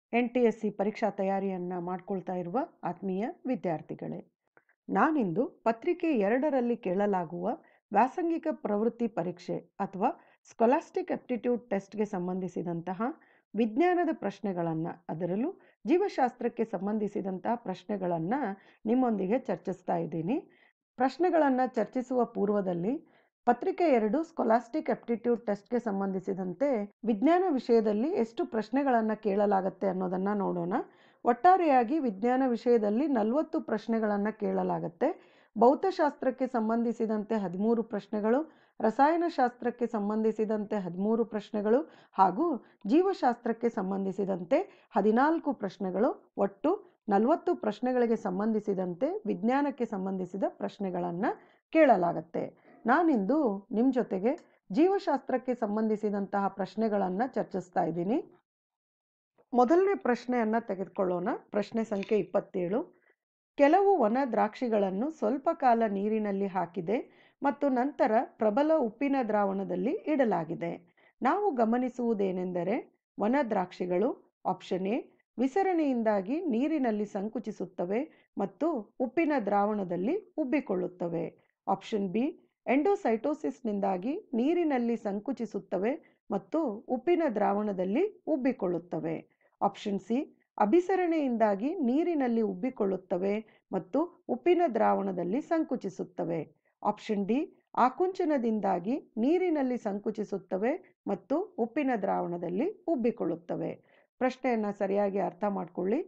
N T S C ಪರೀಕ್ಷಾ ತಯಾರಿಯನ್ನು ಮಾಡ್ಕೊಳ್ತಾ ಇರುವ ಆತ್ಮೀಯ ವಿದ್ಯಾರ್ಥಿಗಳೇ ನಾನಿಂದು ಪತ್ರಿಕೆ ಎರಡರಲ್ಲಿ ಕೇಳಲಾಗುವ ವ್ಯಾಸಂಗಿಕ ಪ್ರವೃತ್ತಿ ಪರೀಕ್ಷೆ ಅಥವಾ ಸ್ಕೊಲಾಸ್ಟಿಕ್ ಅಪ್ಟಿಟ್ಯೂಡ್ ಟೆಸ್ಟ್ಗೆ ಸಂಬಂಧಿಸಿದಂತಹ ವಿಜ್ಞಾನದ ಪ್ರಶ್ನೆಗಳನ್ನು ಅದರಲ್ಲೂ ಜೀವಶಾಸ್ತ್ರಕ್ಕೆ ಸಂಬಂಧಿಸಿದಂತಹ ಪ್ರಶ್ನೆಗಳನ್ನು ನಿಮ್ಮೊಂದಿಗೆ ಚರ್ಚಿಸ್ತಾ ಇದ್ದೀನಿ ಪ್ರಶ್ನೆಗಳನ್ನು ಚರ್ಚಿಸುವ ಪೂರ್ವದಲ್ಲಿ ಪತ್ರಿಕೆ ಎರಡು ಸ್ಕೊಲಾಸ್ಟಿಕ್ ಅಪ್ಟಿಟ್ಯೂಡ್ ಟೆಸ್ಟ್ಗೆ ಸಂಬಂಧಿಸಿದಂತೆ ವಿಜ್ಞಾನ ವಿಷಯದಲ್ಲಿ ಎಷ್ಟು ಪ್ರಶ್ನೆಗಳನ್ನು ಕೇಳಲಾಗತ್ತೆ ಅನ್ನೋದನ್ನು ನೋಡೋಣ ಒಟ್ಟಾರೆಯಾಗಿ ವಿಜ್ಞಾನ ವಿಷಯದಲ್ಲಿ ನಲವತ್ತು ಪ್ರಶ್ನೆಗಳನ್ನು ಕೇಳಲಾಗತ್ತೆ ಭೌತಶಾಸ್ತ್ರಕ್ಕೆ ಸಂಬಂಧಿಸಿದಂತೆ ಹದಿಮೂರು ಪ್ರಶ್ನೆಗಳು ರಸಾಯನಶಾಸ್ತ್ರಕ್ಕೆ ಸಂಬಂಧಿಸಿದಂತೆ ಹದಿಮೂರು ಪ್ರಶ್ನೆಗಳು ಹಾಗೂ ಜೀವಶಾಸ್ತ್ರಕ್ಕೆ ಸಂಬಂಧಿಸಿದಂತೆ ಹದಿನಾಲ್ಕು ಪ್ರಶ್ನೆಗಳು ಒಟ್ಟು ನಲವತ್ತು ಪ್ರಶ್ನೆಗಳಿಗೆ ಸಂಬಂಧಿಸಿದಂತೆ ವಿಜ್ಞಾನಕ್ಕೆ ಸಂಬಂಧಿಸಿದ ಪ್ರಶ್ನೆಗಳನ್ನು ಕೇಳಲಾಗತ್ತೆ ನಾನಿಂದು ನಿಮ್ಮ ಜೊತೆಗೆ ಜೀವಶಾಸ್ತ್ರಕ್ಕೆ ಸಂಬಂಧಿಸಿದಂತಹ ಪ್ರಶ್ನೆಗಳನ್ನು ಚರ್ಚಿಸ್ತಾ ಇದ್ದೀನಿ ಮೊದಲನೇ ಪ್ರಶ್ನೆಯನ್ನು ತೆಗೆದುಕೊಳ್ಳೋಣ ಪ್ರಶ್ನೆ ಸಂಖ್ಯೆ ಇಪ್ಪತ್ತೇಳು ಕೆಲವು ವನ ದ್ರಾಕ್ಷಿಗಳನ್ನು ಸ್ವಲ್ಪ ಕಾಲ ನೀರಿನಲ್ಲಿ ಹಾಕಿದೆ ಮತ್ತು ನಂತರ ಪ್ರಬಲ ಉಪ್ಪಿನ ದ್ರಾವಣದಲ್ಲಿ ಇಡಲಾಗಿದೆ ನಾವು ಗಮನಿಸುವುದೇನೆಂದರೆ ವನ ದ್ರಾಕ್ಷಿಗಳು ಆಪ್ಷನ್ ಎ ವಿಸರಣೆಯಿಂದಾಗಿ ನೀರಿನಲ್ಲಿ ಸಂಕುಚಿಸುತ್ತವೆ ಮತ್ತು ಉಪ್ಪಿನ ದ್ರಾವಣದಲ್ಲಿ ಉಬ್ಬಿಕೊಳ್ಳುತ್ತವೆ ಆಪ್ಷನ್ ಬಿ ಎಂಡೋಸೈಟೋಸಿಸ್ನಿಂದಾಗಿ ನೀರಿನಲ್ಲಿ ಸಂಕುಚಿಸುತ್ತವೆ ಮತ್ತು ಉಪ್ಪಿನ ದ್ರಾವಣದಲ್ಲಿ ಉಬ್ಬಿಕೊಳ್ಳುತ್ತವೆ ಆಪ್ಷನ್ ಸಿ ಅಭಿಸರಣೆಯಿಂದಾಗಿ ನೀರಿನಲ್ಲಿ ಉಬ್ಬಿಕೊಳ್ಳುತ್ತವೆ ಮತ್ತು ಉಪ್ಪಿನ ದ್ರಾವಣದಲ್ಲಿ ಸಂಕುಚಿಸುತ್ತವೆ ಆಪ್ಷನ್ ಡಿ ಆಕುಂಚನದಿಂದಾಗಿ ನೀರಿನಲ್ಲಿ ಸಂಕುಚಿಸುತ್ತವೆ ಮತ್ತು ಉಪ್ಪಿನ ದ್ರಾವಣದಲ್ಲಿ ಉಬ್ಬಿಕೊಳ್ಳುತ್ತವೆ ಪ್ರಶ್ನೆಯನ್ನು ಸರಿಯಾಗಿ ಅರ್ಥ ಮಾಡ್ಕೊಳ್ಳಿ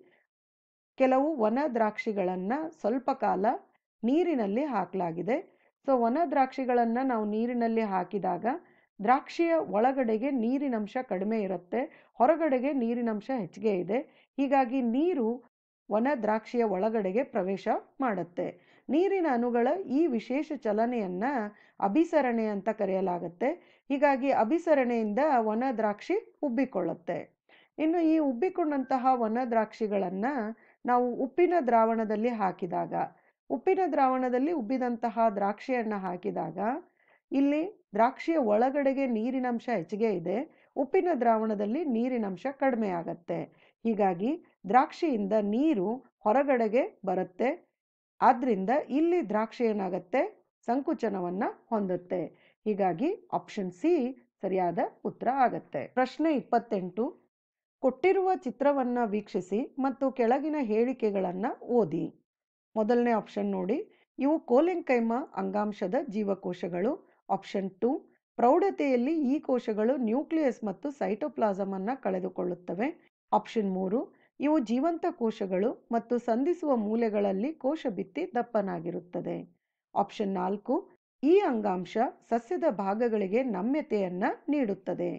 ಕೆಲವು ವನ ದ್ರಾಕ್ಷಿಗಳನ್ನು ಸ್ವಲ್ಪ ಕಾಲ ನೀರಿನಲ್ಲಿ ಹಾಕಲಾಗಿದೆ ಸೊ ವನ ದ್ರಾಕ್ಷಿಗಳನ್ನು ನಾವು ನೀರಿನಲ್ಲಿ ಹಾಕಿದಾಗ ದ್ರಾಕ್ಷಿಯ ಒಳಗಡೆಗೆ ನೀರಿನಂಶ ಕಡಿಮೆ ಇರುತ್ತೆ ಹೊರಗಡೆಗೆ ನೀರಿನಂಶ ಹೆಚ್ಚಿಗೆ ಇದೆ ಹೀಗಾಗಿ ನೀರು ವನ ದ್ರಾಕ್ಷಿಯ ಒಳಗಡೆಗೆ ಪ್ರವೇಶ ಮಾಡುತ್ತೆ ನೀರಿನ ಅಣುಗಳ ಈ ವಿಶೇಷ ಚಲನೆಯನ್ನು ಅಭಿಸರಣೆ ಅಂತ ಕರೆಯಲಾಗುತ್ತೆ ಹೀಗಾಗಿ ಅಭಿಸರಣೆಯಿಂದ ವನ ದ್ರಾಕ್ಷಿ ಉಬ್ಬಿಕೊಳ್ಳುತ್ತೆ ಇನ್ನು ಈ ಉಬ್ಬಿಕೊಂಡಂತಹ ವನ ದ್ರಾಕ್ಷಿಗಳನ್ನು ನಾವು ಉಪ್ಪಿನ ದ್ರಾವಣದಲ್ಲಿ ಹಾಕಿದಾಗ ಉಪ್ಪಿನ ದ್ರಾವಣದಲ್ಲಿ ಉಬ್ಬಿದಂತಹ ದ್ರಾಕ್ಷಿಯನ್ನು ಹಾಕಿದಾಗ ಇಲ್ಲಿ ದ್ರಾಕ್ಷಿಯ ಒಳಗಡೆಗೆ ನೀರಿನಂಶ ಹೆಚ್ಚಿಗೆ ಇದೆ ಉಪ್ಪಿನ ದ್ರಾವಣದಲ್ಲಿ ನೀರಿನಂಶ ಕಡಿಮೆ ಆಗತ್ತೆ ಹೀಗಾಗಿ ದ್ರಾಕ್ಷಿಯಿಂದ ನೀರು ಹೊರಗಡೆಗೆ ಬರುತ್ತೆ ಆದ್ದರಿಂದ ಇಲ್ಲಿ ದ್ರಾಕ್ಷಿ ಏನಾಗತ್ತೆ ಸಂಕುಚನವನ್ನು ಹೊಂದುತ್ತೆ ಹೀಗಾಗಿ ಆಪ್ಷನ್ ಸಿ ಸರಿಯಾದ ಉತ್ತರ ಆಗತ್ತೆ ಪ್ರಶ್ನೆ ಇಪ್ಪತ್ತೆಂಟು ಕೊಟ್ಟಿರುವ ಚಿತ್ರವನ್ನು ವೀಕ್ಷಿಸಿ ಮತ್ತು ಕೆಳಗಿನ ಹೇಳಿಕೆಗಳನ್ನು ಓದಿ ಮೊದಲನೇ ಆಪ್ಷನ್ ನೋಡಿ ಇವು ಕೋಲೆಂಕೈಮ ಅಂಗಾಂಶದ ಜೀವಕೋಶಗಳು ಆಪ್ಷನ್ ಟು ಪ್ರೌಢತೆಯಲ್ಲಿ ಈ ಕೋಶಗಳು ನ್ಯೂಕ್ಲಿಯಸ್ ಮತ್ತು ಸೈಟೋಪ್ಲಾಸಮ್ ಅನ್ನು ಕಳೆದುಕೊಳ್ಳುತ್ತವೆ ಆಪ್ಷನ್ ಮೂರು ಇವು ಜೀವಂತ ಕೋಶಗಳು ಮತ್ತು ಸಂಧಿಸುವ ಮೂಲೆಗಳಲ್ಲಿ ಕೋಶ ಭಿತ್ತಿ ದಪ್ಪನಾಗಿರುತ್ತದೆ ಆಪ್ಷನ್ ನಾಲ್ಕು ಈ ಅಂಗಾಂಶ ಸಸ್ಯದ ಭಾಗಗಳಿಗೆ ನಮ್ಯತೆಯನ್ನು ನೀಡುತ್ತದೆ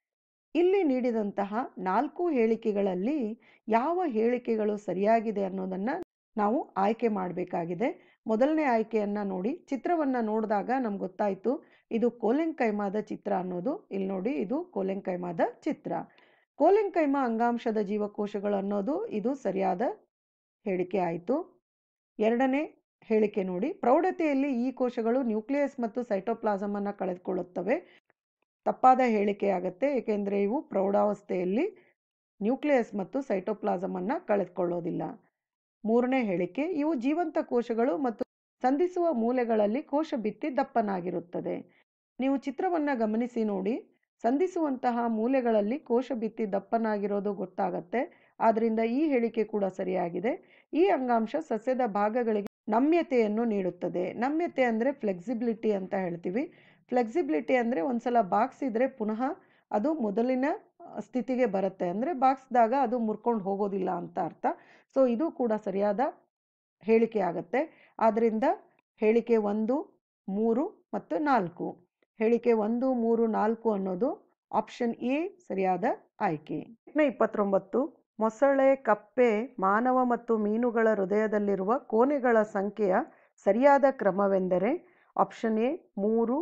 ಇಲ್ಲಿ ನೀಡಿದಂತಹ ನಾಲ್ಕು ಹೇಳಿಕೆಗಳಲ್ಲಿ ಯಾವ ಹೇಳಿಕೆಗಳು ಸರಿಯಾಗಿದೆ ಅನ್ನೋದನ್ನು ನಾವು ಆಯ್ಕೆ ಮಾಡಬೇಕಾಗಿದೆ ಮೊದಲನೇ ಆಯ್ಕೆಯನ್ನು ನೋಡಿ ಚಿತ್ರವನ್ನು ನೋಡಿದಾಗ ನಮ್ಗೆ ಗೊತ್ತಾಯಿತು ಇದು ಕೋಲೆಂಕೈಮಾದ ಚಿತ್ರ ಅನ್ನೋದು ಇಲ್ಲಿ ನೋಡಿ ಇದು ಕೋಲೆಂಕೈಮಾದ ಚಿತ್ರ ಕೋಲೆಂಕೈಮಾ ಅಂಗಾಂಶದ ಜೀವಕೋಶಗಳು ಅನ್ನೋದು ಇದು ಸರಿಯಾದ ಹೇಳಿಕೆ ಆಯಿತು ಎರಡನೇ ಹೇಳಿಕೆ ನೋಡಿ ಪ್ರೌಢತೆಯಲ್ಲಿ ಈ ಕೋಶಗಳು ನ್ಯೂಕ್ಲಿಯಸ್ ಮತ್ತು ಸೈಟೋಪ್ಲಾಸಮ್ ಅನ್ನು ಕಳೆದುಕೊಳ್ಳುತ್ತವೆ ತಪ್ಪಾದ ಹೇಳಿಕೆಯಾಗತ್ತೆ ಏಕೆಂದರೆ ಇವು ಪ್ರೌಢಾವಸ್ಥೆಯಲ್ಲಿ ನ್ಯೂಕ್ಲಿಯಸ್ ಮತ್ತು ಸೈಟೋಪ್ಲಾಸಮ್ ಅನ್ನು ಕಳೆದುಕೊಳ್ಳೋದಿಲ್ಲ ಮೂರನೇ ಹೇಳಿಕೆ ಇವು ಜೀವಂತ ಕೋಶಗಳು ಮತ್ತು ಸಂಧಿಸುವ ಮೂಲೆಗಳಲ್ಲಿ ಕೋಶ ಭಿತ್ತಿ ದಪ್ಪನಾಗಿರುತ್ತದೆ ನೀವು ಚಿತ್ರವನ್ನು ಗಮನಿಸಿ ನೋಡಿ ಸಂಧಿಸುವಂತಹ ಮೂಲೆಗಳಲ್ಲಿ ಕೋಶ ಭಿತ್ತಿ ದಪ್ಪನಾಗಿರೋದು ಗೊತ್ತಾಗತ್ತೆ ಆದ್ದರಿಂದ ಈ ಹೇಳಿಕೆ ಕೂಡ ಸರಿಯಾಗಿದೆ ಈ ಅಂಗಾಂಶ ಸಸ್ಯದ ಭಾಗಗಳಿಗೆ ನಮ್ಯತೆಯನ್ನು ನೀಡುತ್ತದೆ ನಮ್ಯತೆ ಅಂದರೆ ಫ್ಲೆಕ್ಸಿಬಿಲಿಟಿ ಅಂತ ಹೇಳ್ತೀವಿ ಫ್ಲೆಕ್ಸಿಬಿಲಿಟಿ ಅಂದರೆ ಒಂದ್ಸಲ ಬಾಗ್ಸಿದ್ರೆ ಪುನಃ ಅದು ಮೊದಲಿನ ಸ್ಥಿತಿಗೆ ಬರುತ್ತೆ ಅಂದರೆ ಬಾಗ್ಸ್ದಾಗ ಅದು ಮುರ್ಕೊಂಡು ಹೋಗೋದಿಲ್ಲ ಅಂತ ಅರ್ಥ ಸೊ ಇದು ಕೂಡ ಸರಿಯಾದ ಹೇಳಿಕೆ ಆಗತ್ತೆ ಆದ್ದರಿಂದ ಹೇಳಿಕೆ ಒಂದು ಮೂರು ಮತ್ತು ನಾಲ್ಕು ಹೇಳಿಕೆ ಒಂದು ಮೂರು ನಾಲ್ಕು ಅನ್ನೋದು ಆಪ್ಷನ್ ಎ ಸರಿಯಾದ ಆಯ್ಕೆ ಇಪ್ಪತ್ತೊಂಬತ್ತು ಮೊಸಳೆ ಕಪ್ಪೆ ಮಾನವ ಮತ್ತು ಮೀನುಗಳ ಹೃದಯದಲ್ಲಿರುವ ಕೋಣೆಗಳ ಸಂಖ್ಯೆಯ ಸರಿಯಾದ ಕ್ರಮವೆಂದರೆ ಆಪ್ಷನ್ ಎ ಮೂರು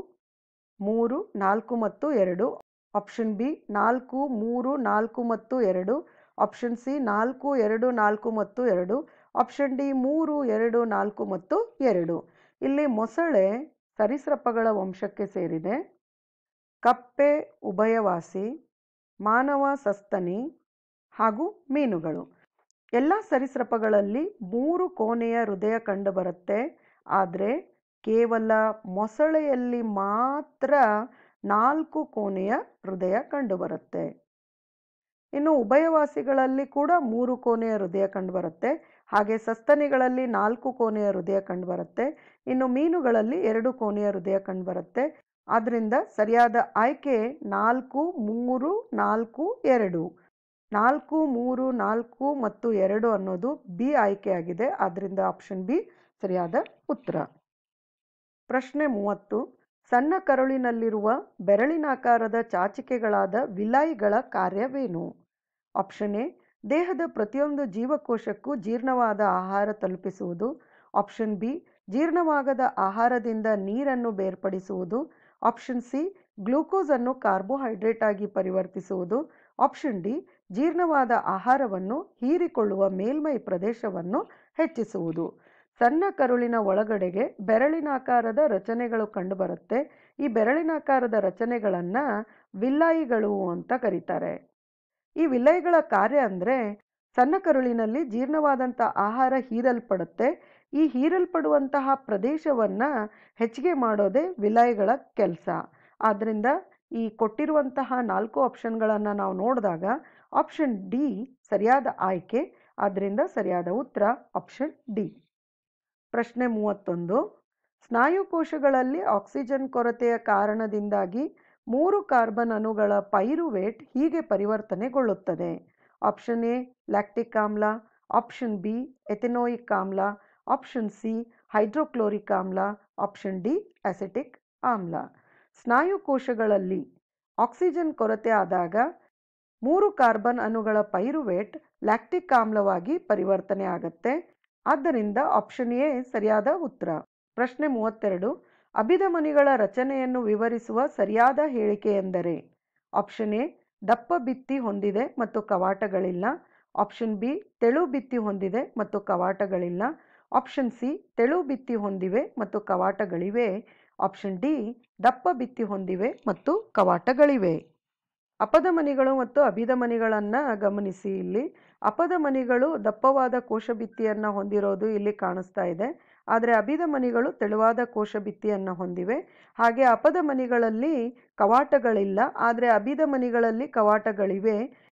ಮೂರು ನಾಲ್ಕು ಮತ್ತು ಎರಡು ಆಪ್ಷನ್ ಬಿ ನಾಲ್ಕು ಮೂರು ನಾಲ್ಕು ಮತ್ತು ಎರಡು ಆಪ್ಷನ್ ಸಿ ನಾಲ್ಕು ಎರಡು ನಾಲ್ಕು ಮತ್ತು ಎರಡು ಆಪ್ಷನ್ ಡಿ ಮೂರು ಎರಡು ನಾಲ್ಕು ಮತ್ತು ಎರಡು ಇಲ್ಲಿ ಮೊಸಳೆ ಸರೀಸೃಪಗಳ ವಂಶಕ್ಕೆ ಸೇರಿದೆ ಕಪ್ಪೆ ಉಭಯವಾಸಿ ಮಾನವ ಸಸ್ತನಿ ಹಾಗೂ ಮೀನುಗಳು ಎಲ್ಲ ಸರೀಸೃಪಗಳಲ್ಲಿ ಮೂರು ಕೋಣೆಯ ಹೃದಯ ಕಂಡುಬರುತ್ತೆ ಆದರೆ ಕೇವಲ ಮೊಸಳೆಯಲ್ಲಿ ಮಾತ್ರ ನಾಲ್ಕು ಕೋಣೆಯ ಹೃದಯ ಕಂಡುಬರುತ್ತೆ ಇನ್ನು ಉಭಯವಾಸಿಗಳಲ್ಲಿ ಕೂಡ ಮೂರು ಕೋಣೆಯ ಹೃದಯ ಕಂಡುಬರುತ್ತೆ ಹಾಗೆ ಸಸ್ತನಿಗಳಲ್ಲಿ ನಾಲ್ಕು ಕೋಣೆಯ ಹೃದಯ ಕಂಡುಬರುತ್ತೆ ಇನ್ನು ಮೀನುಗಳಲ್ಲಿ ಎರಡು ಕೋಣೆಯ ಹೃದಯ ಕಂಡುಬರುತ್ತೆ ಆದ್ದರಿಂದ ಸರಿಯಾದ ಆಯ್ಕೆ ನಾಲ್ಕು ಮೂರು ನಾಲ್ಕು ಎರಡು ನಾಲ್ಕು ಮೂರು ನಾಲ್ಕು ಮತ್ತು ಎರಡು ಅನ್ನೋದು ಬಿ ಆಯ್ಕೆಯಾಗಿದೆ ಆದ್ದರಿಂದ ಆಪ್ಷನ್ ಬಿ ಸರಿಯಾದ ಉತ್ತರ ಪ್ರಶ್ನೆ ಮೂವತ್ತು ಸಣ್ಣ ಕರುಳಿನಲ್ಲಿರುವ ಬೆರಳಿನಾಕಾರದ ಚಾಚಿಕೆಗಳಾದ ವಿಲಾಯಿಗಳ ಕಾರ್ಯವೇನು ಆಪ್ಷನ್ ಎ ದೇಹದ ಪ್ರತಿಯೊಂದು ಜೀವಕೋಶಕ್ಕೂ ಜೀರ್ಣವಾದ ಆಹಾರ ತಲುಪಿಸುವುದು ಆಪ್ಷನ್ ಬಿ ಜೀರ್ಣವಾಗದ ಆಹಾರದಿಂದ ನೀರನ್ನು ಬೇರ್ಪಡಿಸುವುದು ಆಪ್ಷನ್ ಸಿ ಗ್ಲೂಕೋಸ್ ಅನ್ನು ಕಾರ್ಬೋಹೈಡ್ರೇಟ್ ಆಗಿ ಪರಿವರ್ತಿಸುವುದು ಆಪ್ಷನ್ ಡಿ ಜೀರ್ಣವಾದ ಆಹಾರವನ್ನು ಹೀರಿಕೊಳ್ಳುವ ಮೇಲ್ಮೈ ಪ್ರದೇಶವನ್ನು ಹೆಚ್ಚಿಸುವುದು ಸಣ್ಣ ಕರುಳಿನ ಒಳಗಡೆಗೆ ಬೆರಳಿನಾಕಾರದ ರಚನೆಗಳು ಕಂಡುಬರುತ್ತೆ ಈ ಬೆರಳಿನಾಕಾರದ ರಚನೆಗಳನ್ನು ವಿಲ್ಲಾಯಿಗಳು ಅಂತ ಕರೀತಾರೆ ಈ ವಿಲಯಗಳ ಕಾರ್ಯ ಅಂದರೆ ಸಣ್ಣ ಕರುಳಿನಲ್ಲಿ ಜೀರ್ಣವಾದಂಥ ಆಹಾರ ಹೀರಲ್ಪಡುತ್ತೆ ಈ ಹೀರಲ್ಪಡುವಂತಹ ಪ್ರದೇಶವನ್ನು ಹೆಚ್ಚಿಗೆ ಮಾಡೋದೇ ವಿಲಯಗಳ ಕೆಲಸ ಆದ್ದರಿಂದ ಈ ಕೊಟ್ಟಿರುವಂತಹ ನಾಲ್ಕು ಆಪ್ಷನ್ಗಳನ್ನು ನಾವು ನೋಡಿದಾಗ ಆಪ್ಷನ್ ಡಿ ಸರಿಯಾದ ಆಯ್ಕೆ ಆದ್ದರಿಂದ ಸರಿಯಾದ ಉತ್ತರ ಆಪ್ಷನ್ ಡಿ ಪ್ರಶ್ನೆ ಮೂವತ್ತೊಂದು ಸ್ನಾಯುಕೋಶಗಳಲ್ಲಿ ಆಕ್ಸಿಜನ್ ಕೊರತೆಯ ಕಾರಣದಿಂದಾಗಿ ಮೂರು ಕಾರ್ಬನ್ ಅಣುಗಳ ಪೈರುವೇಟ್ ಹೀಗೆ ಪರಿವರ್ತನೆಗೊಳ್ಳುತ್ತದೆ ಆಪ್ಷನ್ ಎ ಲ್ಯಾಕ್ಟಿಕ್ ಆಮ್ಲ ಆಪ್ಷನ್ ಬಿ ಎಥೆನೋಯಿಕ್ ಆಮ್ಲ ಆಪ್ಷನ್ ಸಿ ಹೈಡ್ರೋಕ್ಲೋರಿಕ್ ಆಮ್ಲ ಆಪ್ಷನ್ ಡಿ ಅಸೆಟಿಕ್ ಆಮ್ಲ ಸ್ನಾಯುಕೋಶಗಳಲ್ಲಿ ಆಕ್ಸಿಜನ್ ಕೊರತೆ ಆದಾಗ ಮೂರು ಕಾರ್ಬನ್ ಅಣುಗಳ ಪೈರುವೇಟ್ ಲ್ಯಾಕ್ಟಿಕ್ ಆಮ್ಲವಾಗಿ ಪರಿವರ್ತನೆ ಆಗುತ್ತೆ ಆದ್ದರಿಂದ ಆಪ್ಷನ್ ಎ ಸರಿಯಾದ ಉತ್ತರ ಪ್ರಶ್ನೆ ಮೂವತ್ತೆರಡು ಅಭಿಧಮನಿಗಳ ರಚನೆಯನ್ನು ವಿವರಿಸುವ ಸರಿಯಾದ ಹೇಳಿಕೆ ಎಂದರೆ ಆಪ್ಷನ್ ಎ ದಪ್ಪ ಭಿತ್ತಿ ಹೊಂದಿದೆ ಮತ್ತು ಕವಾಟಗಳಿಲ್ಲ ಆಪ್ಷನ್ ಬಿ ತೆಳು ಭಿತ್ತಿ ಹೊಂದಿದೆ ಮತ್ತು ಕವಾಟಗಳಿಲ್ಲ ಆಪ್ಷನ್ ಸಿ ತೆಳು ಭಿತ್ತಿ ಹೊಂದಿವೆ ಮತ್ತು ಕವಾಟಗಳಿವೆ ಆಪ್ಷನ್ ಡಿ ದಪ್ಪ ಭಿತ್ತಿ ಹೊಂದಿವೆ ಮತ್ತು ಕವಾಟಗಳಿವೆ ಅಪಧಮನಿಗಳು ಮತ್ತು ಅಭಿಧಮನಿಗಳನ್ನು ಗಮನಿಸಿ ಇಲ್ಲಿ ಅಪಧಮನಿಗಳು ದಪ್ಪವಾದ ಕೋಶಭಿತ್ತಿಯನ್ನು ಹೊಂದಿರೋದು ಇಲ್ಲಿ ಕಾಣಿಸ್ತಾ ಇದೆ ಆದರೆ ಅಭಿಧಮನಿಗಳು ತೆಳುವಾದ ಕೋಶಭಿತ್ತಿಯನ್ನು ಹೊಂದಿವೆ ಹಾಗೆ ಅಪಧಮನಿಗಳಲ್ಲಿ ಕವಾಟಗಳಿಲ್ಲ ಆದರೆ ಅಭಿಧಮನಿಗಳಲ್ಲಿ ಕವಾಟಗಳಿವೆ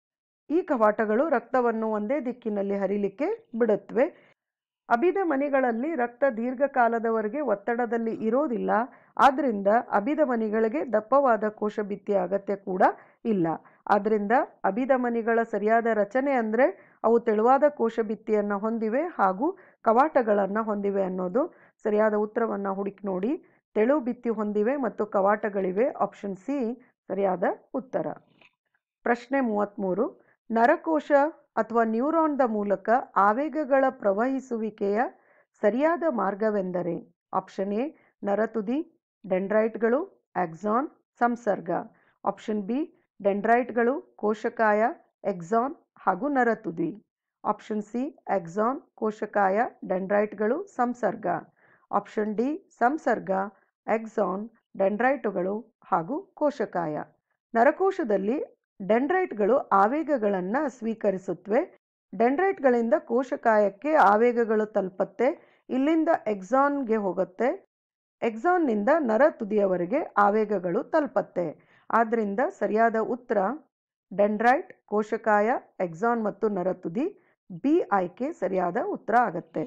ಈ ಕವಾಟಗಳು ರಕ್ತವನ್ನು ಒಂದೇ ದಿಕ್ಕಿನಲ್ಲಿ ಹರಿಲಿಕ್ಕೆ ಬಿಡುತ್ತವೆ ಅಭಿಧಮನಿಗಳಲ್ಲಿ ರಕ್ತ ದೀರ್ಘಕಾಲದವರೆಗೆ ಒತ್ತಡದಲ್ಲಿ ಇರೋದಿಲ್ಲ ಆದ್ದರಿಂದ ಅಭಿಧಮನಿಗಳಿಗೆ ದಪ್ಪವಾದ ಕೋಶಭಿತ್ತಿಯ ಅಗತ್ಯ ಕೂಡ ಇಲ್ಲ ಆದ್ದರಿಂದ ಅಭಿಧಮನಿಗಳ ಸರಿಯಾದ ರಚನೆ ಅಂದರೆ ಅವು ತೆಳುವಾದ ಕೋಶಭಿತ್ತಿಯನ್ನು ಹೊಂದಿವೆ ಹಾಗೂ ಕವಾಟಗಳನ್ನು ಹೊಂದಿವೆ ಅನ್ನೋದು ಸರಿಯಾದ ಉತ್ತರವನ್ನು ಹುಡುಕಿ ನೋಡಿ ತೆಳು ಭಿತ್ತಿ ಹೊಂದಿವೆ ಮತ್ತು ಕವಾಟಗಳಿವೆ ಆಪ್ಷನ್ ಸಿ ಸರಿಯಾದ ಉತ್ತರ ಪ್ರಶ್ನೆ ಮೂವತ್ತ್ಮೂರು ನರಕೋಶ ಅಥವಾ ನ್ಯೂರಾನ್ದ ಮೂಲಕ ಆವೇಗಗಳ ಪ್ರವಹಿಸುವಿಕೆಯ ಸರಿಯಾದ ಮಾರ್ಗವೆಂದರೆ ಆಪ್ಷನ್ ಎ ನರತುದಿ ಡೆಂಡ್ರೈಟ್ಗಳು ಆಕ್ಸಾನ್ ಸಂಸರ್ಗ ಆಪ್ಷನ್ ಬಿ ಡೆಂಡ್ರೈಟ್ಗಳು ಕೋಶಕಾಯ ಎಕ್ಸಾನ್ ಹಾಗೂ ನರತುದಿ ಆಪ್ಷನ್ ಸಿ ಎಕ್ಸಾನ್ ಕೋಶಕಾಯ ಡೆಂಡ್ರೈಟ್ಗಳು ಸಂಸರ್ಗ ಆಪ್ಷನ್ ಡಿ ಸಂಸರ್ಗ ಎಕ್ಸಾನ್ ಡೆಂಡ್ರೈಟುಗಳು ಹಾಗೂ ಕೋಶಕಾಯ ನರಕೋಶದಲ್ಲಿ ಡೆಂಡ್ರೈಟ್ಗಳು ಆವೇಗಗಳನ್ನು ಸ್ವೀಕರಿಸುತ್ತವೆ ಡೆಂಡ್ರೈಟ್ಗಳಿಂದ ಕೋಶಕಾಯಕ್ಕೆ ಆವೇಗಗಳು ತಲುಪತ್ತೆ ಇಲ್ಲಿಂದ ಎಕ್ಸಾನ್ಗೆ ಹೋಗುತ್ತೆ ಎಕ್ಸಾನ್ನಿಂದ ನರ ತುದಿಯವರೆಗೆ ಆವೇಗಗಳು ತಲುಪತ್ತೆ ಆದ್ದರಿಂದ ಸರಿಯಾದ ಉತ್ತರ ಡೆಂಡ್ರೈಟ್ ಕೋಶಕಾಯ ಎಕ್ಸಾನ್ ಮತ್ತು ನರತುದಿ ಬಿ ಆಯ್ಕೆ ಸರಿಯಾದ ಉತ್ತರ ಆಗತ್ತೆ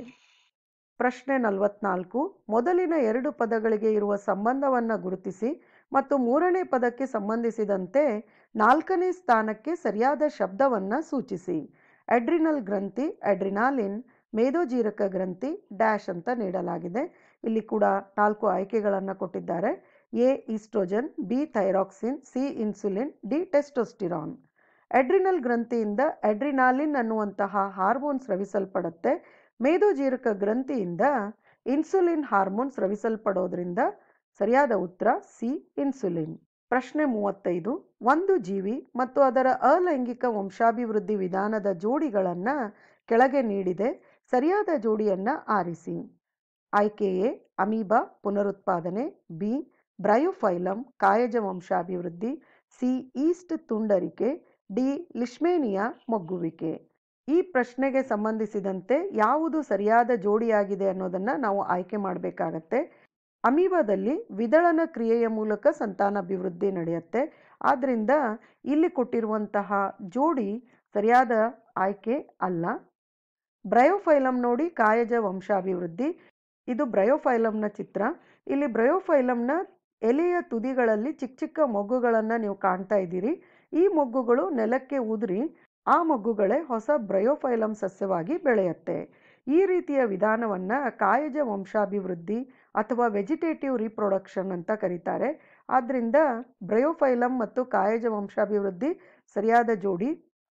ಪ್ರಶ್ನೆ ನಲವತ್ನಾಲ್ಕು ಮೊದಲಿನ ಎರಡು ಪದಗಳಿಗೆ ಇರುವ ಸಂಬಂಧವನ್ನು ಗುರುತಿಸಿ ಮತ್ತು ಮೂರನೇ ಪದಕ್ಕೆ ಸಂಬಂಧಿಸಿದಂತೆ ನಾಲ್ಕನೇ ಸ್ಥಾನಕ್ಕೆ ಸರಿಯಾದ ಶಬ್ದವನ್ನು ಸೂಚಿಸಿ ಅಡ್ರಿನಲ್ ಗ್ರಂಥಿ ಅಡ್ರಿನಾಲಿನ್ ಮೇದೋಜೀರಕ ಗ್ರಂಥಿ ಡ್ಯಾಶ್ ಅಂತ ನೀಡಲಾಗಿದೆ ಇಲ್ಲಿ ಕೂಡ ನಾಲ್ಕು ಆಯ್ಕೆಗಳನ್ನು ಕೊಟ್ಟಿದ್ದಾರೆ A oestrogen B thyroxine C insulin D testosterone adrenal ಗ್ರಂಥಿಯಿಂದ ಅಡ್ರಿನಾಲಿನ್ ಅನ್ನುವಂತಹ ಹಾರ್ಮೋನ್ ಸ್ರವಿಸಲ್ಪಡುತ್ತೆ ಮೇದೋಜೀರಕ ಗ್ರಂಥಿಯಿಂದ ಇನ್ಸುಲಿನ್ ಹಾರ್ಮೋನ್ ಸ್ರವಿಸಲ್ಪಡೋದ್ರಿಂದ ಸರಿಯಾದ ಉತ್ತರ ಸಿ ಇನ್ಸುಲಿನ್ ಪ್ರಶ್ನೆ ಮೂವತ್ತೈದು ಒಂದು ಜೀವಿ ಮತ್ತು ಅದರ ಅಲೈಂಗಿಕ ವಂಶಾಭಿವೃದ್ಧಿ ವಿಧಾನದ ಜೋಡಿಗಳನ್ನು ಕೆಳಗೆ ನೀಡಿದೆ ಸರಿಯಾದ ಜೋಡಿಯನ್ನು ಆರಿಸಿ ಆಯ್ಕೆ ಎ ಅಮೀಬಾ ಪುನರುತ್ಪಾದನೆ ಬಿ ಬ್ರಯೋಫೈಲಮ್ ಕಾಯಜ ವಂಶಾಭಿವೃದ್ಧಿ ಸಿ ಈಸ್ಟ್ ತುಂಡರಿಕೆ ಡಿ ಲಿಶ್ಮೇನಿಯಾ ಮೊಗ್ಗುವಿಕೆ ಈ ಪ್ರಶ್ನೆಗೆ ಸಂಬಂಧಿಸಿದಂತೆ ಯಾವುದು ಸರಿಯಾದ ಜೋಡಿಯಾಗಿದೆ ಅನ್ನೋದನ್ನು ನಾವು ಆಯ್ಕೆ ಮಾಡಬೇಕಾಗತ್ತೆ ಅಮೀಬಾದಲ್ಲಿ ವಿದಳನ ಕ್ರಿಯೆಯ ಮೂಲಕ ಸಂತಾನಾಭಿವೃದ್ಧಿ ನಡೆಯುತ್ತೆ ಆದ್ದರಿಂದ ಇಲ್ಲಿ ಕೊಟ್ಟಿರುವಂತಹ ಜೋಡಿ ಸರಿಯಾದ ಆಯ್ಕೆ ಅಲ್ಲ ಬ್ರಯೋಫೈಲಮ್ ನೋಡಿ ಕಾಯಜ ವಂಶಾಭಿವೃದ್ಧಿ ಇದು ಬ್ರಯೋಫೈಲಮ್ನ ಚಿತ್ರ ಇಲ್ಲಿ ಬ್ರಯೋಫೈಲಮ್ನ ಎಲೆಯ ತುದಿಗಳಲ್ಲಿ ಚಿಕ್ಕ ಚಿಕ್ಕ ಮೊಗ್ಗುಗಳನ್ನು ನೀವು ಕಾಣ್ತಾ ಇದ್ದೀರಿ ಈ ಮೊಗ್ಗುಗಳು ನೆಲಕ್ಕೆ ಉದುರಿ ಆ ಮೊಗ್ಗುಗಳೇ ಹೊಸ ಬ್ರಯೋಫೈಲಮ್ ಸಸ್ಯವಾಗಿ ಬೆಳೆಯುತ್ತೆ ಈ ರೀತಿಯ ವಿಧಾನವನ್ನು ಕಾಯಜ ವಂಶಾಭಿವೃದ್ಧಿ ಅಥವಾ ವೆಜಿಟೇಟಿವ್ ರೀಪ್ರೊಡಕ್ಷನ್ ಅಂತ ಕರೀತಾರೆ ಆದ್ದರಿಂದ ಬ್ರಯೋಫೈಲಮ್ ಮತ್ತು ಕಾಯಜ ವಂಶಾಭಿವೃದ್ಧಿ ಸರಿಯಾದ ಜೋಡಿ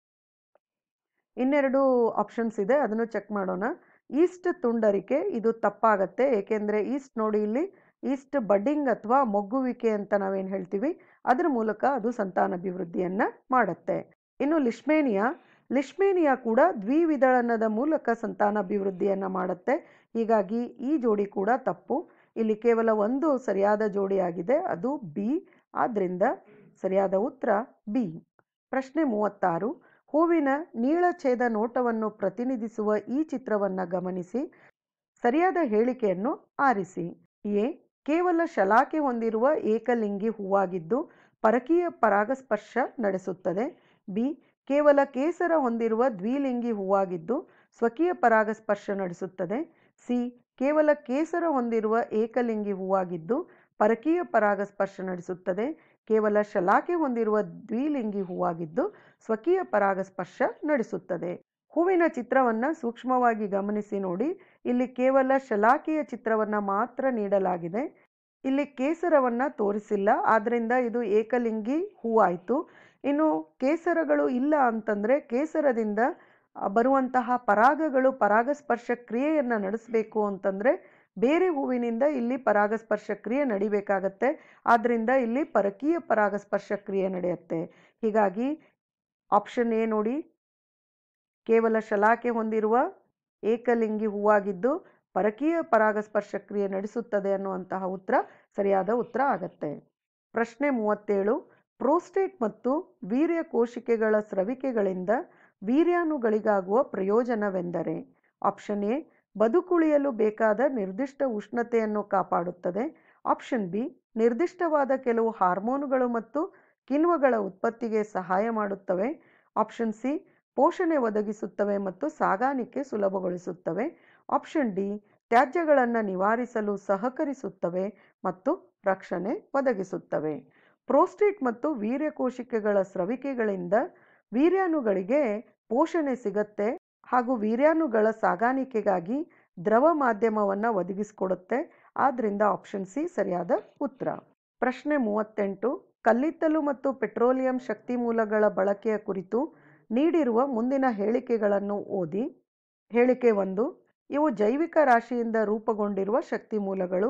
ಇನ್ನೆರಡು ಆಪ್ಷನ್ಸ್ ಇದೆ ಅದನ್ನು ಚೆಕ್ ಮಾಡೋಣ ಈಸ್ಟ್ ತುಂಡರಿಕೆ ಇದು ತಪ್ಪಾಗತ್ತೆ ಏಕೆಂದರೆ ಈಸ್ಟ್ ನೋಡಿ ಇಲ್ಲಿ ಈಸ್ಟ್ ಬಡ್ಡಿಂಗ್ ಅಥವಾ ಮೊಗ್ಗುವಿಕೆ ಅಂತ ನಾವೇನು ಹೇಳ್ತೀವಿ ಅದರ ಮೂಲಕ ಅದು ಸಂತಾನಾಭಿವೃದ್ಧಿಯನ್ನು ಮಾಡುತ್ತೆ ಇನ್ನು ಲಿಶ್ಮೇನಿಯಾ ಲಿಶ್ಮೇನಿಯಾ ಕೂಡ ದ್ವಿವಿದಳನದ ಮೂಲಕ ಸಂತಾನಾಭಿವೃದ್ಧಿಯನ್ನು ಮಾಡುತ್ತೆ ಹೀಗಾಗಿ ಈ ಜೋಡಿ ಕೂಡ ತಪ್ಪು ಇಲ್ಲಿ ಕೇವಲ ಒಂದು ಸರಿಯಾದ ಜೋಡಿಯಾಗಿದೆ ಅದು ಬಿ ಆದ್ದರಿಂದ ಸರಿಯಾದ ಉತ್ತರ ಬಿ ಪ್ರಶ್ನೆ ಮೂವತ್ತಾರು ಹೂವಿನ ನೀಳಛೇದ ನೋಟವನ್ನು ಪ್ರತಿನಿಧಿಸುವ ಈ ಚಿತ್ರವನ್ನು ಗಮನಿಸಿ ಸರಿಯಾದ ಹೇಳಿಕೆಯನ್ನು ಆರಿಸಿ ಎ ಕೇವಲ ಶಲಾಕೆ ಹೊಂದಿರುವ ಏಕಲಿಂಗಿ ಹೂವಾಗಿದ್ದು ಪರಕೀಯ ಪರಾಗಸ್ಪರ್ಶ ನಡೆಸುತ್ತದೆ ಬಿ ಕೇವಲ ಕೇಸರ ಹೊಂದಿರುವ ದ್ವಿಲಿಂಗಿ ಹೂವಾಗಿದ್ದು ಸ್ವಕೀಯ ಪರಾಗಸ್ಪರ್ಶ ನಡೆಸುತ್ತದೆ ಸಿ ಕೇವಲ ಕೇಸರ ಹೊಂದಿರುವ ಏಕಲಿಂಗಿ ಹೂವಾಗಿದ್ದು ಪರಕೀಯ ಪರಾಗಸ್ಪರ್ಶ ನಡೆಸುತ್ತದೆ ಕೇವಲ ಶಲಾಕೆ ಹೊಂದಿರುವ ದ್ವಿಲಿಂಗಿ ಹೂವಾಗಿದ್ದು ಸ್ವಕೀಯ ಪರಾಗಸ್ಪರ್ಶ ನಡೆಸುತ್ತದೆ ಹೂವಿನ ಚಿತ್ರವನ್ನು ಸೂಕ್ಷ್ಮವಾಗಿ ಗಮನಿಸಿ ನೋಡಿ ಇಲ್ಲಿ ಕೇವಲ ಶಲಾಕೆಯ ಚಿತ್ರವನ್ನು ಮಾತ್ರ ನೀಡಲಾಗಿದೆ ಇಲ್ಲಿ ಕೇಸರವನ್ನು ತೋರಿಸಿಲ್ಲ ಆದ್ದರಿಂದ ಇದು ಏಕಲಿಂಗಿ ಹೂವಾಯಿತು ಇನ್ನು ಕೇಸರಗಳು ಇಲ್ಲ ಅಂತಂದರೆ ಕೇಸರದಿಂದ ಬರುವಂತಹ ಪರಾಗಗಳು ಪರಾಗಸ್ಪರ್ಶ ಕ್ರಿಯೆಯನ್ನು ನಡೆಸಬೇಕು ಅಂತಂದರೆ ಬೇರೆ ಹೂವಿನಿಂದ ಇಲ್ಲಿ ಪರಾಗಸ್ಪರ್ಶ ಕ್ರಿಯೆ ನಡಿಬೇಕಾಗತ್ತೆ ಆದ್ದರಿಂದ ಇಲ್ಲಿ ಪರಕೀಯ ಪರಾಗಸ್ಪರ್ಶ ಕ್ರಿಯೆ ನಡೆಯುತ್ತೆ ಹೀಗಾಗಿ ಆಪ್ಷನ್ ಎ ನೋಡಿ ಕೇವಲ ಶಲಾಕೆ ಹೊಂದಿರುವ ಏಕಲಿಂಗಿ ಹೂವಾಗಿದ್ದು ಪರಕೀಯ ಪರಾಗಸ್ಪರ್ಶ ಕ್ರಿಯೆ ನಡೆಸುತ್ತದೆ ಅನ್ನುವಂತಹ ಉತ್ತರ ಸರಿಯಾದ ಉತ್ತರ ಆಗತ್ತೆ ಪ್ರಶ್ನೆ ಮೂವತ್ತೇಳು ಪ್ರೋಸ್ಟೇಟ್ ಮತ್ತು ವೀರ್ಯ ಕೋಶಿಕೆಗಳ ಸ್ರವಿಕೆಗಳಿಂದ ವೀರ್ಯಾಣುಗಳಿಗಾಗುವ ಪ್ರಯೋಜನವೆಂದರೆ ಆಪ್ಷನ್ ಎ ಬದುಕುಳಿಯಲು ಬೇಕಾದ ನಿರ್ದಿಷ್ಟ ಉಷ್ಣತೆಯನ್ನು ಕಾಪಾಡುತ್ತದೆ ಆಪ್ಷನ್ ಬಿ ನಿರ್ದಿಷ್ಟವಾದ ಕೆಲವು ಹಾರ್ಮೋನುಗಳು ಮತ್ತು ಕಿಣ್ವಗಳ ಉತ್ಪತ್ತಿಗೆ ಸಹಾಯ ಮಾಡುತ್ತವೆ ಆಪ್ಷನ್ ಸಿ ಪೋಷಣೆ ಒದಗಿಸುತ್ತವೆ ಮತ್ತು ಸಾಗಾಣಿಕೆ ಸುಲಭಗೊಳಿಸುತ್ತವೆ ಆಪ್ಷನ್ ಡಿ ತ್ಯಾಜ್ಯಗಳನ್ನು ನಿವಾರಿಸಲು ಸಹಕರಿಸುತ್ತವೆ ಮತ್ತು ರಕ್ಷಣೆ ಒದಗಿಸುತ್ತವೆ ಪ್ರೋಸ್ಟೇಟ್ ಮತ್ತು ವೀರ್ಯಕೋಶಿಕೆಗಳ ಸ್ರವಿಕೆಗಳಿಂದ ವೀರ್ಯಾಣುಗಳಿಗೆ ಪೋಷಣೆ ಸಿಗತ್ತೆ ಹಾಗೂ ವೀರ್ಯಾಣುಗಳ ಸಾಗಾಣಿಕೆಗಾಗಿ ದ್ರವ ಮಾಧ್ಯಮವನ್ನು ಒದಗಿಸಿಕೊಡುತ್ತೆ ಆದ್ದರಿಂದ ಆಪ್ಷನ್ ಸಿ ಸರಿಯಾದ ಉತ್ತರ ಪ್ರಶ್ನೆ ಮೂವತ್ತೆಂಟು ಕಲ್ಲಿದ್ದಲು ಮತ್ತು ಪೆಟ್ರೋಲಿಯಂ ಶಕ್ತಿ ಮೂಲಗಳ ಬಳಕೆಯ ಕುರಿತು ನೀಡಿರುವ ಮುಂದಿನ ಹೇಳಿಕೆಗಳನ್ನು ಓದಿ ಹೇಳಿಕೆ ಒಂದು ಇವು ಜೈವಿಕ ರಾಶಿಯಿಂದ ರೂಪುಗೊಂಡಿರುವ ಶಕ್ತಿ ಮೂಲಗಳು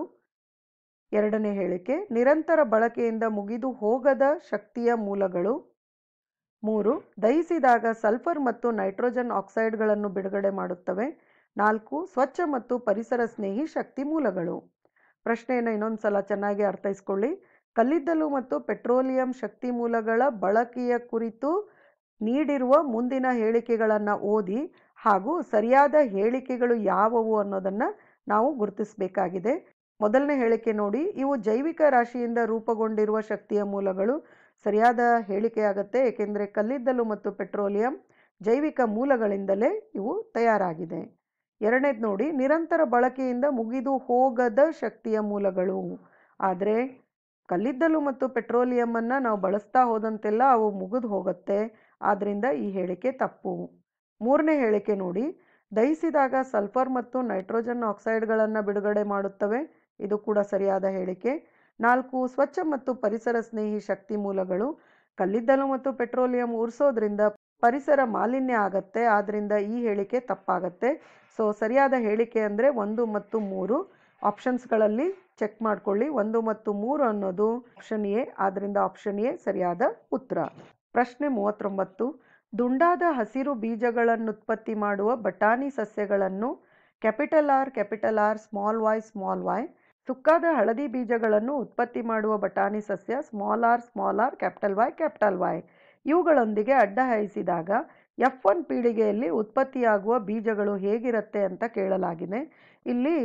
ಎರಡನೇ ಹೇಳಿಕೆ ನಿರಂತರ ಬಳಕೆಯಿಂದ ಮುಗಿದು ಹೋಗದ ಶಕ್ತಿಯ ಮೂಲಗಳು ಮೂರು ದಹಿಸಿದಾಗ ಸಲ್ಫರ್ ಮತ್ತು ನೈಟ್ರೋಜನ್ ಆಕ್ಸೈಡ್ಗಳನ್ನು ಬಿಡುಗಡೆ ಮಾಡುತ್ತವೆ ನಾಲ್ಕು ಸ್ವಚ್ಛ ಮತ್ತು ಪರಿಸರ ಸ್ನೇಹಿ ಶಕ್ತಿ ಮೂಲಗಳು ಪ್ರಶ್ನೆಯನ್ನು ಇನ್ನೊಂದು ಸಲ ಚೆನ್ನಾಗಿ ಅರ್ಥೈಸ್ಕೊಳ್ಳಿ ಕಲ್ಲಿದ್ದಲು ಮತ್ತು ಪೆಟ್ರೋಲಿಯಂ ಶಕ್ತಿ ಮೂಲಗಳ ಬಳಕೆಯ ಕುರಿತು ನೀಡಿರುವ ಮುಂದಿನ ಹೇಳಿಕೆಗಳನ್ನು ಓದಿ ಹಾಗೂ ಸರಿಯಾದ ಹೇಳಿಕೆಗಳು ಯಾವುವು ಅನ್ನೋದನ್ನು ನಾವು ಗುರುತಿಸಬೇಕಾಗಿದೆ ಮೊದಲನೇ ಹೇಳಿಕೆ ನೋಡಿ ಇವು ಜೈವಿಕ ರಾಶಿಯಿಂದ ರೂಪುಗೊಂಡಿರುವ ಶಕ್ತಿಯ ಮೂಲಗಳು ಸರಿಯಾದ ಹೇಳಿಕೆಯಾಗತ್ತೆ ಏಕೆಂದರೆ ಕಲ್ಲಿದ್ದಲು ಮತ್ತು ಪೆಟ್ರೋಲಿಯಂ ಜೈವಿಕ ಮೂಲಗಳಿಂದಲೇ ಇವು ತಯಾರಾಗಿದೆ ಎರಡನೇದು ನೋಡಿ ನಿರಂತರ ಬಳಕೆಯಿಂದ ಮುಗಿದು ಹೋಗದ ಶಕ್ತಿಯ ಮೂಲಗಳು ಆದರೆ ಕಲ್ಲಿದ್ದಲು ಮತ್ತು ಪೆಟ್ರೋಲಿಯಮನ್ನು ನಾವು ಬಳಸ್ತಾ ಹೋದಂತೆಲ್ಲ ಅವು ಮುಗಿದು ಹೋಗುತ್ತೆ ಆದ್ದರಿಂದ ಈ ಹೇಳಿಕೆ ತಪ್ಪು ಮೂರನೇ ಹೇಳಿಕೆ ನೋಡಿ ದಹಿಸಿದಾಗ ಸಲ್ಫರ್ ಮತ್ತು ನೈಟ್ರೋಜನ್ ಆಕ್ಸೈಡ್ಗಳನ್ನು ಬಿಡುಗಡೆ ಮಾಡುತ್ತವೆ ಇದು ಕೂಡ ಸರಿಯಾದ ಹೇಳಿಕೆ ನಾಲ್ಕು ಸ್ವಚ್ಛ ಮತ್ತು ಪರಿಸರ ಸ್ನೇಹಿ ಶಕ್ತಿ ಮೂಲಗಳು ಕಲ್ಲಿದ್ದಲು ಮತ್ತು ಪೆಟ್ರೋಲಿಯಂ ಉರಿಸೋದ್ರಿಂದ ಪರಿಸರ ಮಾಲಿನ್ಯ ಆಗತ್ತೆ ಆದ್ದರಿಂದ ಈ ಹೇಳಿಕೆ ತಪ್ಪಾಗತ್ತೆ ಸೊ ಸರಿಯಾದ ಹೇಳಿಕೆ ಅಂದರೆ ಒಂದು ಮತ್ತು ಮೂರು ಆಪ್ಷನ್ಸ್ಗಳಲ್ಲಿ ಚೆಕ್ ಮಾಡ್ಕೊಳ್ಳಿ ಒಂದು ಮತ್ತು ಮೂರು ಅನ್ನೋದು ಆಪ್ಷನ್ ಎ ಆದ್ದರಿಂದ ಆಪ್ಷನ್ ಎ ಸರಿಯಾದ ಉತ್ತರ ಪ್ರಶ್ನೆ ಮೂವತ್ತೊಂಬತ್ತು ದುಂಡಾದ ಹಸಿರು ಬೀಜಗಳನ್ನುತ್ಪತ್ತಿ ಮಾಡುವ ಬಟಾಣಿ ಸಸ್ಯಗಳನ್ನು capital R capital R small Y small Y ಸುಕ್ಕಾದ ಹಳದಿ ಬೀಜಗಳನ್ನು ಉತ್ಪತ್ತಿ ಮಾಡುವ ಬಟಾಣಿ ಸಸ್ಯ small R small R capital Y capital Y ಇವುಗಳೊಂದಿಗೆ ಅಡ್ಡ ಹಾಯಿಸಿದಾಗ ಎಫ್ ಒನ್ ಪೀಳಿಗೆಯಲ್ಲಿ ಉತ್ಪತ್ತಿಯಾಗುವ ಬೀಜಗಳು ಹೇಗಿರುತ್ತೆ ಅಂತ ಕೇಳಲಾಗಿದೆ ಇಲ್ಲಿ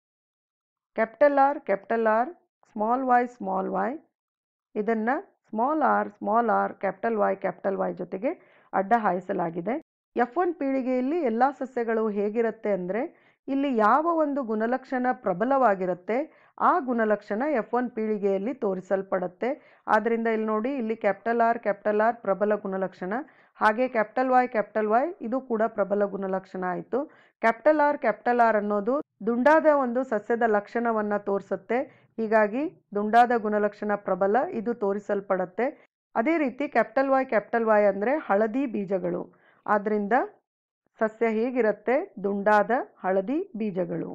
capital R capital R small Y small Y ಇದನ್ನು small R small R capital Y capital Y ಜೊತೆಗೆ ಅಡ್ಡ ಹಾಯಿಸಲಾಗಿದೆ ಎಫ್ ಒನ್ ಪೀಳಿಗೆಯಲ್ಲಿ ಎಲ್ಲ ಸಸ್ಯಗಳು ಹೇಗಿರುತ್ತೆ ಅಂದರೆ ಇಲ್ಲಿ ಯಾವ ಒಂದು ಗುಣಲಕ್ಷಣ ಪ್ರಬಲವಾಗಿರುತ್ತೆ ಆ ಗುಣಲಕ್ಷಣ ಎಫ್ ಒನ್ ಪೀಳಿಗೆಯಲ್ಲಿ ತೋರಿಸಲ್ಪಡುತ್ತೆ ಆದ್ದರಿಂದ ಇಲ್ಲಿ ನೋಡಿ ಇಲ್ಲಿ ಕ್ಯಾಪಿಟಲ್ ಆರ್ ಕ್ಯಾಪಿಟಲ್ ಆರ್ ಪ್ರಬಲ ಗುಣಲಕ್ಷಣ ಹಾಗೆ ಕ್ಯಾಪಿಟಲ್ ವೈ ಕ್ಯಾಪಿಟಲ್ ವೈ ಇದು ಕೂಡ ಪ್ರಬಲ ಗುಣಲಕ್ಷಣ ಆಯಿತು ಕ್ಯಾಪಿಟಲ್ ಆರ್ ಕ್ಯಾಪಿಟಲ್ ಆರ್ ಅನ್ನೋದು ದುಂಡಾದ ಒಂದು ಸಸ್ಯದ ಲಕ್ಷಣವನ್ನು ತೋರಿಸುತ್ತೆ ಹೀಗಾಗಿ ದುಂಡಾದ ಗುಣಲಕ್ಷಣ ಪ್ರಬಲ ಇದು ತೋರಿಸಲ್ಪಡುತ್ತೆ ಅದೇ ರೀತಿ ಕ್ಯಾಪಿಟಲ್ ವೈ ಕ್ಯಾಪಿಟಲ್ ವೈ ಅಂದರೆ ಹಳದಿ ಬೀಜಗಳು ಆದ್ದರಿಂದ ಸಸ್ಯ ಹೇಗಿರುತ್ತೆ ದುಂಡಾದ ಹಳದಿ ಬೀಜಗಳು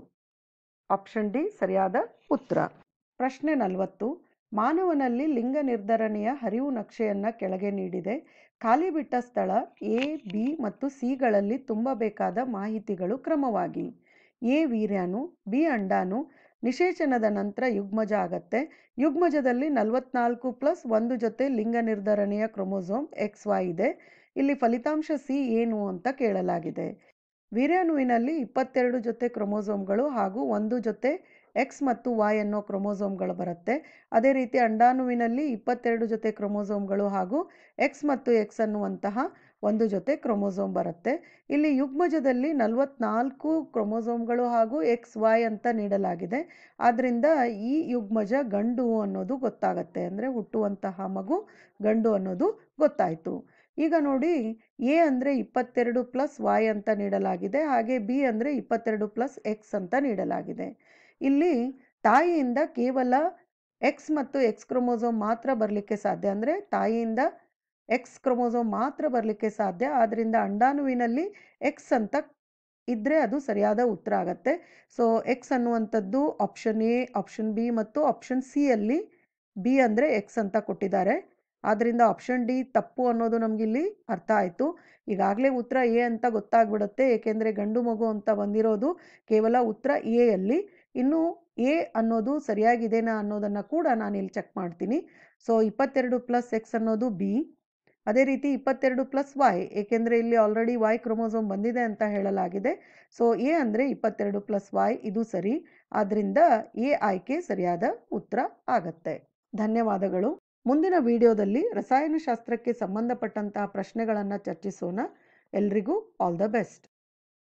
ಆಪ್ಷನ್ ಡಿ ಸರಿಯಾದ ಉತ್ತರ ಪ್ರಶ್ನೆ ನಲವತ್ತು ಮಾನವನಲ್ಲಿ ಲಿಂಗ ನಿರ್ಧರಣೆಯ ಹರಿವು ನಕ್ಷೆಯನ್ನು ಕೆಳಗೆ ನೀಡಿದೆ ಖಾಲಿ ಬಿಟ್ಟ ಸ್ಥಳ ಎ ಬಿ ಮತ್ತು ಸಿಗಳಲ್ಲಿ ತುಂಬಬೇಕಾದ ಮಾಹಿತಿಗಳು ಕ್ರಮವಾಗಿ ಎ ವೀರ್ಯಾಣು ಬಿ ಅಂಡಾಣು ನಿಷೇಚನದ ನಂತರ ಯುಗ್ಮಜ ಆಗತ್ತೆ ಯುಗ್ಮಜದಲ್ಲಿ ನಲವತ್ನಾಲ್ಕು ಪ್ಲಸ್ ಒಂದು ಜೊತೆ ಲಿಂಗ ನಿರ್ಧರಣೆಯ ಕ್ರೊಮೊಸೋಮ್ ಎಕ್ಸ್ ವೈ ಇದೆ ಇಲ್ಲಿ ಫಲಿತಾಂಶ ಸಿ ಏನು ಅಂತ ಕೇಳಲಾಗಿದೆ ವೀರ್ಯಾಣುವಿನಲ್ಲಿ ಇಪ್ಪತ್ತೆರಡು ಜೊತೆ ಕ್ರೊಮೊಸೋಮ್ಗಳು ಹಾಗೂ ಒಂದು ಜೊತೆ ಎಕ್ಸ್ ಮತ್ತು ವೈ ಅನ್ನೋ ಕ್ರೊಮೊಸೋಮ್ಗಳು ಬರುತ್ತೆ ಅದೇ ರೀತಿ ಅಂಡಾಣುವಿನಲ್ಲಿ ಇಪ್ಪತ್ತೆರಡು ಜೊತೆ ಕ್ರೊಮೊಸೋಮ್ಗಳು ಹಾಗೂ ಎಕ್ಸ್ ಮತ್ತು ಎಕ್ಸ್ ಅನ್ನುವಂತಹ ಒಂದು ಜೊತೆ ಕ್ರೊಮೊಸೋಮ್ ಬರುತ್ತೆ ಇಲ್ಲಿ ಯುಗ್ಮಜದಲ್ಲಿ ನಲವತ್ನಾಲ್ಕು ಕ್ರೊಮೊಸೋಮ್ಗಳು ಹಾಗೂ ಎಕ್ಸ್ ವೈ ಅಂತ ನೀಡಲಾಗಿದೆ ಆದ್ದರಿಂದ ಈ ಯುಗ್ಮಜ ಗಂಡು ಅನ್ನೋದು ಗೊತ್ತಾಗತ್ತೆ ಅಂದರೆ ಹುಟ್ಟುವಂತಹ ಮಗು ಗಂಡು ಅನ್ನೋದು ಗೊತ್ತಾಯಿತು ಈಗ ನೋಡಿ ಎ ಅಂದರೆ ಇಪ್ಪತ್ತೆರಡು ಪ್ಲಸ್ ವೈ ಅಂತ ನೀಡಲಾಗಿದೆ ಹಾಗೆ ಬಿ ಅಂದರೆ ಇಪ್ಪತ್ತೆರಡು ಪ್ಲಸ್ ಎಕ್ಸ್ ಅಂತ ನೀಡಲಾಗಿದೆ ಇಲ್ಲಿ ತಾಯಿಯಿಂದ ಕೇವಲ ಎಕ್ಸ್ ಮತ್ತು ಎಕ್ಸ್ ಕ್ರೊಮೊಸೋಮ್ ಮಾತ್ರ ಬರಲಿಕ್ಕೆ ಸಾಧ್ಯ ಅಂದರೆ ತಾಯಿಯಿಂದ ಎಕ್ಸ್ ಕ್ರೊಮೊಸೋಮ್ ಮಾತ್ರ ಬರಲಿಕ್ಕೆ ಸಾಧ್ಯ ಆದ್ದರಿಂದ ಅಂಡಾಣುವಿನಲ್ಲಿ ಎಕ್ಸ್ ಅಂತ ಇದ್ದರೆ ಅದು ಸರಿಯಾದ ಉತ್ತರ ಆಗತ್ತೆ ಸೊ ಎಕ್ಸ್ ಅನ್ನುವಂಥದ್ದು ಆಪ್ಷನ್ ಎ ಆಪ್ಷನ್ ಬಿ ಮತ್ತು ಆಪ್ಷನ್ ಸಿ ಅಲ್ಲಿ ಬಿ ಅಂದರೆ ಎಕ್ಸ್ ಅಂತ ಕೊಟ್ಟಿದ್ದಾರೆ ಆದ್ದರಿಂದ ಆಪ್ಷನ್ ಡಿ ತಪ್ಪು ಅನ್ನೋದು ನಮಗಿಲ್ಲಿ ಅರ್ಥ ಆಯಿತು ಈಗಾಗಲೇ ಉತ್ತರ ಎ ಅಂತ ಗೊತ್ತಾಗ್ಬಿಡುತ್ತೆ ಏಕೆಂದರೆ ಗಂಡು ಮಗು ಅಂತ ಬಂದಿರೋದು ಕೇವಲ ಉತ್ತರ ಎ ಅಲ್ಲಿ ಇನ್ನು ಎ ಅನ್ನೋದು ಸರಿಯಾಗಿದೆನಾ ಅನ್ನೋದನ್ನು ಕೂಡ ನಾನು ಇಲ್ಲಿ ಚೆಕ್ ಮಾಡ್ತೀನಿ ಸೊ ಇಪ್ಪತ್ತೆರಡು ಪ್ಲಸ್ ಎಕ್ಸ್ ಅನ್ನೋದು ಬಿ ಅದೇ ರೀತಿ ಇಪ್ಪತ್ತೆರಡು ಪ್ಲಸ್ ವೈ ಏಕೆಂದರೆ ಇಲ್ಲಿ ಆಲ್ರೆಡಿ ವೈ ಕ್ರೊಮೊಸೋಮ್ ಬಂದಿದೆ ಅಂತ ಹೇಳಲಾಗಿದೆ ಸೊ ಎ ಅಂದರೆ ಇಪ್ಪತ್ತೆರಡು ಪ್ಲಸ್ ವೈ ಇದು ಸರಿ ಆದ್ದರಿಂದ ಎ ಆಯ್ಕೆ ಸರಿಯಾದ ಉತ್ತರ ಆಗತ್ತೆ ಧನ್ಯವಾದಗಳು ಮುಂದಿನ ವಿಡಿಯೋದಲ್ಲಿ ರಸಾಯನಶಾಸ್ತ್ರಕ್ಕೆ ಸಂಬಂಧಪಟ್ಟಂತಹ ಪ್ರಶ್ನೆಗಳನ್ನು ಚರ್ಚಿಸೋಣ ಎಲ್ರಿಗೂ ಆಲ್ ದ ಬೆಸ್ಟ್